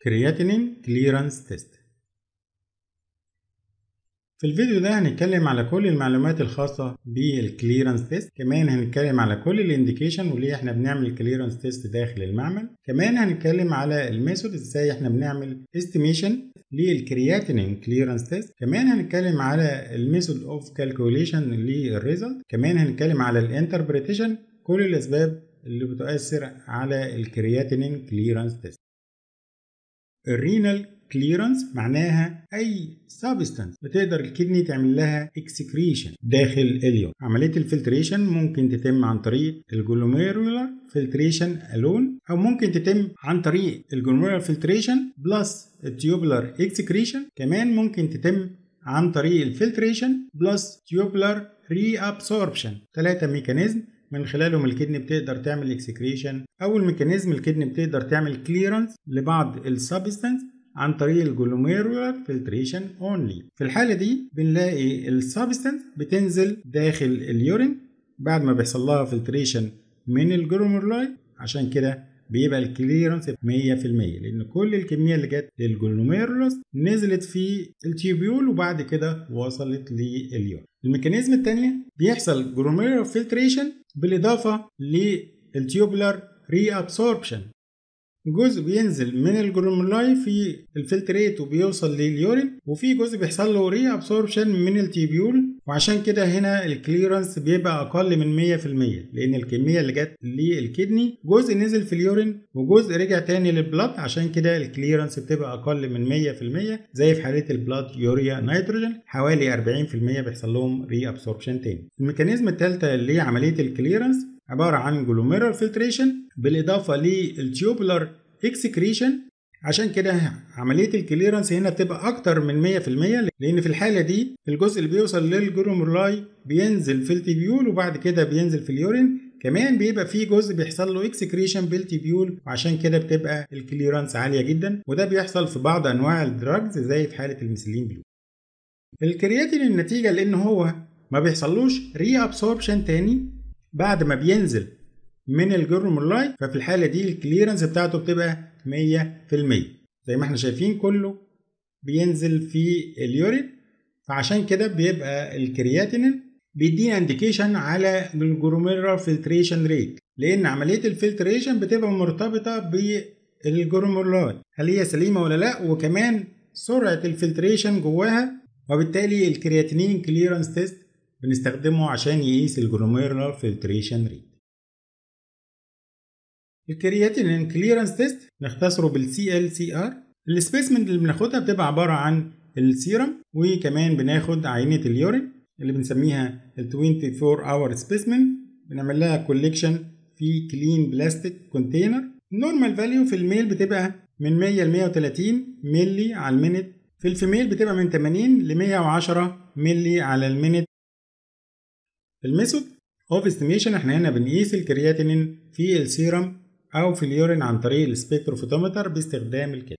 كرياتينين كليرانس تيست في الفيديو ده هنتكلم على كل المعلومات الخاصة بالكليرانس تيست كمان هنتكلم على كل الانديكيشن وليه احنا بنعمل كليرانس تيست داخل المعمل كمان هنتكلم على الميثود ازاي احنا بنعمل استيميشن للكرياتينين كليرانس تيست كمان هنتكلم على الميثود اوف كالكوليشن للريزلت كمان هنتكلم على الانتربريتيشن كل الاسباب اللي بتؤثر على الكرياتينين كليرانس تيست الرينال كليرنس معناها اي سبستانس بتقدر الكدني تعمل لها اكسكريشن داخل اليوم عمليه الفلتريشن ممكن تتم عن طريق الجلوميرولار فلتريشن الون او ممكن تتم عن طريق الجلوميرولار فلتريشن بلس التيوبولار اكسكريشن كمان ممكن تتم عن طريق الفلتريشن بلس تيوبولار ري ابسوربشن ثلاثه ميكانيزم من خلالهم الكدني بتقدر تعمل اكسكريشن اول ميكانيزم الكدني بتقدر تعمل كليرنس لبعض السبستانس عن طريق الجلوميرولار فلتريشن اونلي في الحاله دي بنلاقي السبستانس بتنزل داخل اليورين بعد ما بيحصل لها فلتريشن من الجلوميرولاي عشان كده بيبقى الكليرنس 100% لان كل الكميه اللي جت للجلوميرولوس نزلت في التيوبيول وبعد كده وصلت لليورين الميكانيزم الثانيه بيحصل جلوميرولار فلتريشن بالاضافه للتيوبولار ري ابسوربشن جزء بينزل من الجلوميرولاي في الفلتريت وبيوصل لليورين وفي جزء بيحصل له ري ابسوربشن من التيبيول وعشان كده هنا الكليرنس بيبقى اقل من 100% لان الكميه اللي جت للكدني جزء نزل في اليورين وجزء رجع تاني للبلاد عشان كده الكليرنس بتبقى اقل من 100% زي في حاله البلاد يوريا نيتروجين حوالي 40% بيحصل لهم ري ابسوربشن تاني الميكانيزم الثالثه لعمليه الكليرنس عبارة عن جلوميرال فلتريشن بالإضافة للتيوبولار اكسكريشن عشان كده عملية الكليرنس هنا بتبقى أكتر من 100% لأن في الحالة دي الجزء اللي بيوصل للجلوميرولاي بينزل في التيبيول وبعد كده بينزل في اليورين كمان بيبقى في جزء بيحصل له اكسكريشن بالتيبيول وعشان كده بتبقى الكليرنس عالية جدا وده بيحصل في بعض أنواع الدراجز زي في حالة الميثيلين بلو الكرياتين النتيجة لأن هو ما بيحصلوش ري ابسوربشن تاني بعد ما بينزل من الجلوميرولاي ففي الحاله دي الكليرنس بتاعته بتبقى 100% زي ما احنا شايفين كله بينزل في اليورين فعشان كده بيبقى الكرياتينين بيدينا انديكيشن على الجلوميرولار فلتريشن ريت لان عمليه الفلتريشن بتبقى مرتبطه بالجلوميرولاي هل هي سليمه ولا لا وكمان سرعه الفلتريشن جواها وبالتالي الكرياتينين كليرنس تيست بنستخدمه عشان يقيس الجلوميرولار فلتريشن ريت الكرياتينين كليرنس تيست نختصره بالسي ال سي ار السبيسمنت اللي بناخدها بتبقى عباره عن السيرم وكمان بناخد عينه اليورين اللي بنسميها ال 24 اور سبيسمن بنعمل لها كوليكشن في كلين بلاستيك كونتينر النورمال فاليو في الميل بتبقى من 100 ل 130 ملي على المينت في الفيميل بتبقى من 80 ل 110 ملي على المينت الميثود اوف استيميشن احنا هنا بنقيس الكرياتينين في السيرم او في اليورين عن طريق السبكتروفوتومتر باستخدام الكتف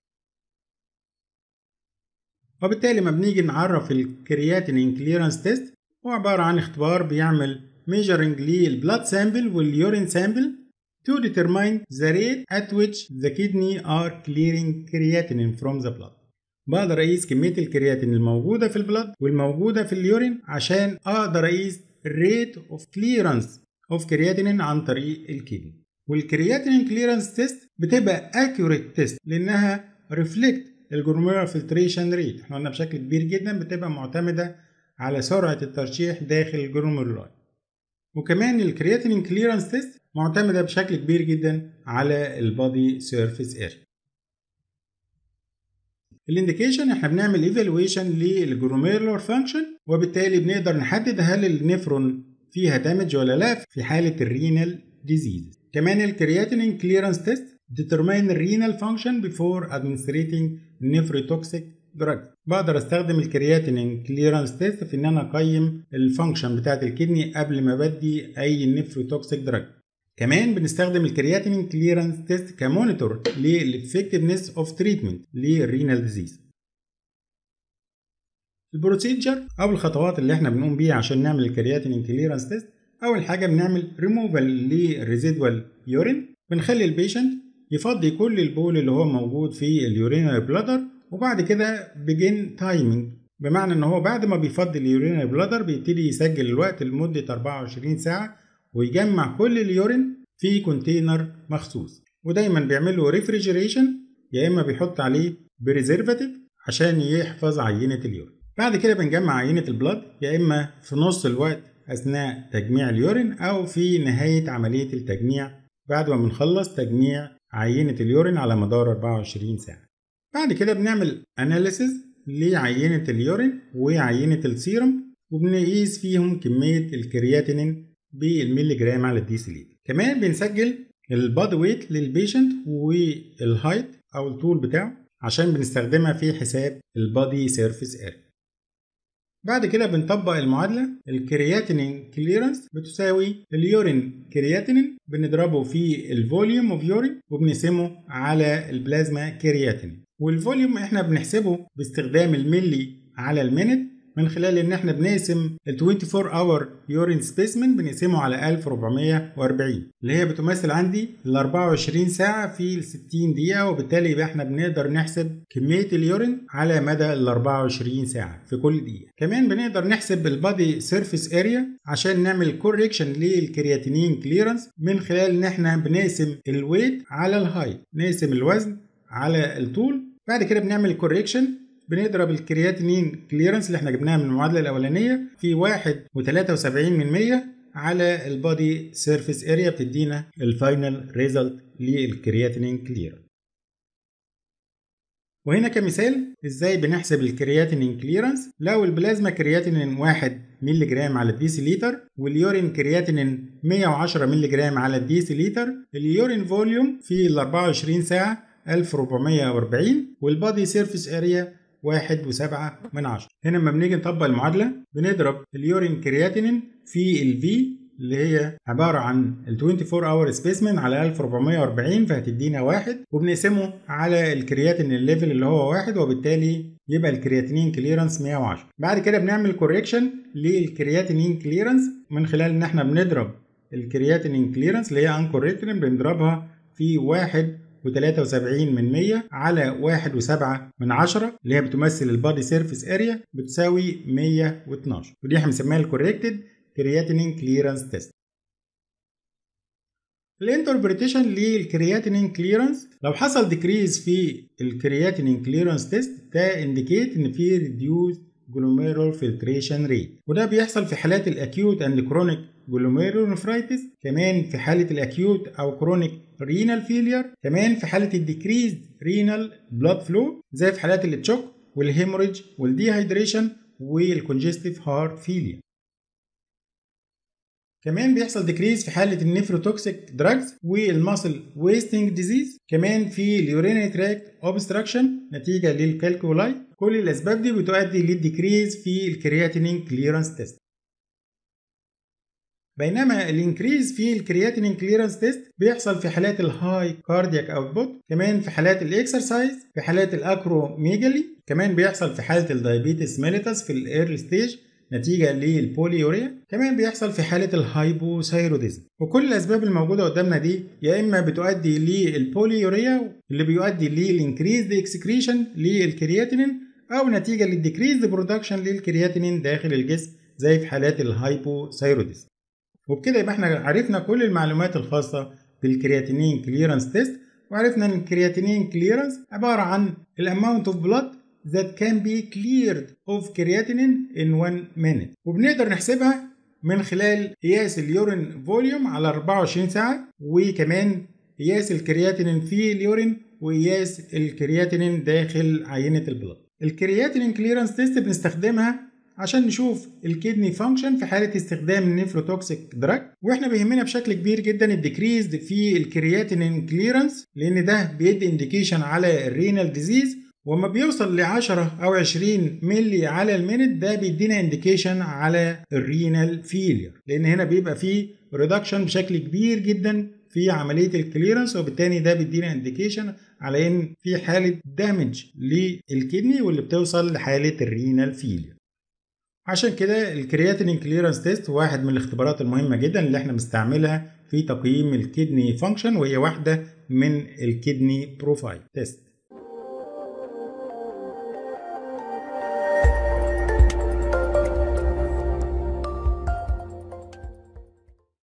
وبالتالي ما بنيجي نعرف الكرياتينين كليرنس تيست هو عبارة عن اختبار بيعمل ميجرنج للبلاد سامبل واليورين سامبل to determine the rate at which the kidney are clearing creatinine from the blood بقدر اقيس كمية الكرياتين الموجودة في البلاد والموجودة في اليورين عشان اقدر اقيس rate of clearance of creatinine عن طريق الكدني والكرياتينين كليرنس تيست بتبقى accurate تيست لانها reflect الجلوميرال فلتريشن ريت احنا قلنا بشكل كبير جدا بتبقى معتمدة على سرعة الترشيح داخل الجلوميرولاي وكمان الكرياتينين كليرنس تيست معتمدة بشكل كبير جدا على البادي سيرفيس اريا الانديكيشن احنا بنعمل ايفالويشن للجلوميرولار فانكشن وبالتالي بنقدر نحدد هل النفرون فيها دامج ولا لا في حالة الرينال ديزيز كمان الكرياتينين كليرنس تيست determine الرينال فانكشن before administrating nephrotoxic drug بقدر استخدم الكرياتينين كليرنس تيست في ان انا اقيم الفانكشن بتاعت الكدني قبل ما بدي اي نيفروتوكسيك دراج كمان بنستخدم الكرياتينين كليرنس تيست كمونيتور للافكتفنس اوف تريتمنت للرينال ديزيز البروسيجر او الخطوات اللي احنا بنقوم بيها عشان نعمل الكرياتينين كليرنس تيست اول حاجه بنعمل ريموفال للريزيدوال يورين بنخلي البيشنت يفضي كل البول اللي هو موجود في اليورينال بلادر وبعد كده بيجن تايمنج بمعنى ان هو بعد ما بيفضي اليورينال بلادر بيبتدي يسجل الوقت لمدة 24 ساعة ويجمع كل اليورين في كونتينر مخصوص ودايما بيعمل له ريفريجريشن يا اما بيحط عليه بريزرفاتيف عشان يحفظ عينة اليورين بعد كده بنجمع عينة البلاد يا اما في نص الوقت اثناء تجميع اليورين او في نهاية عملية التجميع بعد ما بنخلص تجميع عينة اليورين على مدار 24 ساعة بعد كده بنعمل اناليسيز لعينة اليورين وعينة السيرم وبنقيس فيهم كمية الكرياتينين بالملي جرام على الديسيليتر كمان بنسجل البادي ويت للبيشنت والهايت او الطول بتاعه عشان بنستخدمها في حساب البادي سيرفيس اريا بعد كده بنطبق المعادلة الكرياتينين كليرنس بتساوي اليورين كرياتينين بنضربه في الفوليوم اوف يورين وبنقسمه على البلازما كرياتينين والفوليوم احنا بنحسبه باستخدام الملي على المينت من خلال ان احنا بنقسم ال 24 اور يورين سبيسمن بنقسمه على 1440 اللي هي بتمثل عندي ال 24 ساعة في ال 60 دقيقة وبالتالي يبقى احنا بنقدر نحسب كمية اليورين على مدى ال 24 ساعة في كل دقيقة كمان بنقدر نحسب البادي سيرفيس اريا عشان نعمل كوريكشن للكرياتينين كليرنس من خلال ان احنا بنقسم الويت على الهايت نقسم الوزن على الطول بعد كده بنعمل كوريكشن بنضرب الكرياتينين كليرنس اللي احنا جبناها من المعادله الاولانيه في 1.73 من 100 على البادي سيرفيس اريا بتدينا الفاينل ريزلت للكرياتينين كليرنس وهنا كمثال ازاي بنحسب الكرياتينين كليرنس لو البلازما كرياتينين 1 مللي جرام على الديسيليتر واليورين كرياتينين 110 مللي جرام على الديسيليتر اليورين فوليوم في ال 24 ساعه 1440 والبادي سيرفيس اريا واحد وسبعة من عشرة هنا لما بنيجي نطبق المعادلة بنضرب اليورين كرياتينين في الفي اللي هي عبارة عن ال 24 اور سبيسمن على 1440 فهتدينا واحد وبنقسمه على الكرياتين الليفل اللي هو واحد وبالتالي يبقى الكرياتينين كليرنس 110 بعد كده بنعمل كوريكشن للكرياتينين كليرنس من خلال ان احنا بنضرب الكرياتينين كليرنس اللي هي انكوريتين بنضربها في واحد و73 من 100 على 1.7 من 10 اللي هي بتمثل البادي سيرفيس اريا بتساوي 112 ودي احنا بنسميها الكوريكتد كرياتينين كليرنس تيست الانتربريتيشن للكرياتينين كليرنس لو حصل ديكريز في الكرياتينين كليرنس تيست ده انديكيت ان في ريديوز جلوميرول فلتريشن ريت وده بيحصل في حالات الاكيوت اند كرونيك جلوميرولونفرايتس كمان في حالة الأكيوت أو كرونيك رينال فيلير كمان في حالة الديكريزد رينال بلاد فلو زي في حالات التشوك والهيموريج والديهايدريشن والكونجستيف هارت فيلير كمان بيحصل ديكريز في حالة النيفروتوكسيك دراجز والماسل ويستنج ديزيز كمان في اليورينري تراكت اوبستراكشن نتيجة للكالكولاي كل الأسباب دي بتؤدي للديكريز في الكرياتينين كليرنس تيست بينما الانكريز في الكرياتينين كليرنس تيست بيحصل في حالات الهاي كاردياك اوتبوت كمان في حالات الاكسرسايز في حالات الاكروميجالي كمان بيحصل في حاله الدايابيتس ميليتس في الايرلي ستيج نتيجة للبوليوريا كمان بيحصل في حالة الهايبوثايروديزم وكل الأسباب الموجودة قدامنا دي يا إما بتؤدي للبوليوريا اللي بيؤدي للانكريزد اكسكريشن للكرياتينين أو نتيجة للديكريزد برودكشن للكرياتينين داخل الجسم زي في حالات الهايبوثايروديزم وبكده يبقى احنا عرفنا كل المعلومات الخاصة بالكرياتينين كليرنس تيست وعرفنا ان الكرياتينين كليرنس عبارة عن الاماونت اوف بلاد that can be cleared of creatinine in one minute وبنقدر نحسبها من خلال قياس اليورين فوليوم على 24 ساعة وكمان قياس الكرياتينين في اليورين وقياس الكرياتينين داخل عينة البلاد الكرياتينين كليرنس تيست بنستخدمها عشان نشوف الكدني فانكشن في حاله استخدام النيفروتوكسيك دراج واحنا بيهمنا بشكل كبير جدا الديكريز في الكرياتينين كليرنس لان ده بيدي انديكيشن على الرينال ديزيز وما بيوصل ل 10 او 20 ملي على المينت ده بيدينا انديكيشن على الرينال فيلير لان هنا بيبقى فيه ريدكشن بشكل كبير جدا في عمليه الكليرنس وبالتالي ده بيدينا انديكيشن على ان في حاله دامج للكدني واللي بتوصل لحاله الرينال فيلير عشان كده الكرياتين كليرنس تيست واحد من الاختبارات المهمه جدا اللي احنا بنستعملها في تقييم الكدني فانكشن وهي واحده من الكدني بروفايل تيست